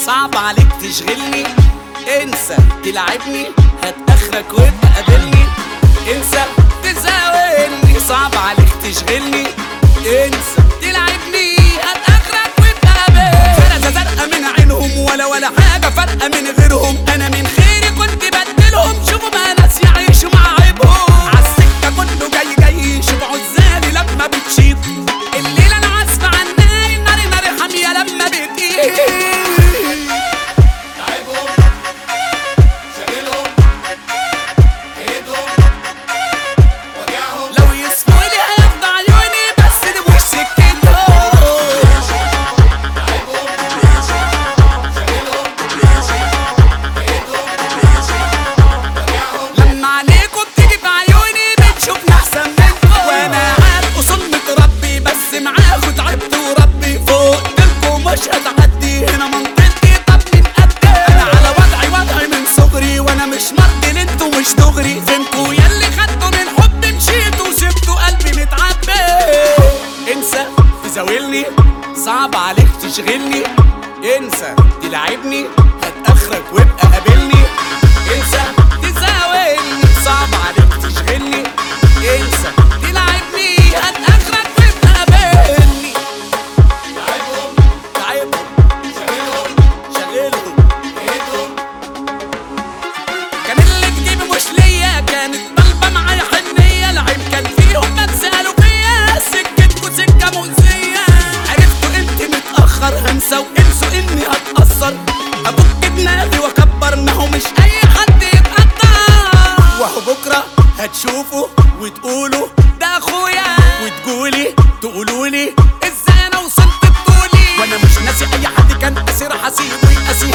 صعب عليك تشغلني انسى تلعبني هات اخرك وابقى قابلني انسى تزاولني صعب عليك تشغلني انسى تلعبني هات اخرك وابقى قابلني فرقة زرقاء من عينهم ولا ولا حاجة فارقة من غيرهم انا من خيري كنت بدلهم شوفوا ما ناس يعيشوا مع عيبهم عالسكة كله جاي جاي شوفوا عزالي لما بتشيط الليلة انا عازفة عن نار نار نار حامية لما بتقيل تعبهم شاغلهم ايدهم وجعهم لو يسفوا لي هياخدوا عيوني بس دي مش سكتهم تعبهم شاغلهم ايدهم وجعهم لما عليكم بتيجي في عيوني بتشوفني احسن منكم وانا عارف اصمت ربي بس معاكوا تعبت وربي فوق لكم مش هتعدي هنا منطقتي طب من قدي انا على وضعي وضعي من صغري وانا مش مرضي انتوا مش دغري فهمتوا ياللي خدتوا من حب مشيتوا وسبتوا قلبي متعبي انسى تزاولني صعب عليك تشغلني انسى تلعبني هات اخرك وابقى قابلني انسى تزاولني صعب عليك تشغلني انسى تلعبني هات اخرك وابقى قابلني تعبهم تعبهم شاغلهم شغلهم ايدهم كان اللي تجيبه مش ليا كانت طالبة معايا حنية العيب كان فيهم ما تسألوا فيا سكتكوا سكة مؤذية عرفتوا انت متأخر هنسى وانسوا اني هتأثر ابك دماغي واكبر ما هو مش اي حد يتقدر وهو بكرة هتشوفوا وتقولوا ده اخويا وتقولي تقولولي ازاي انا وصلت بطولي وانا مش ناسي اي حد كان اسير حسيب ويقاسي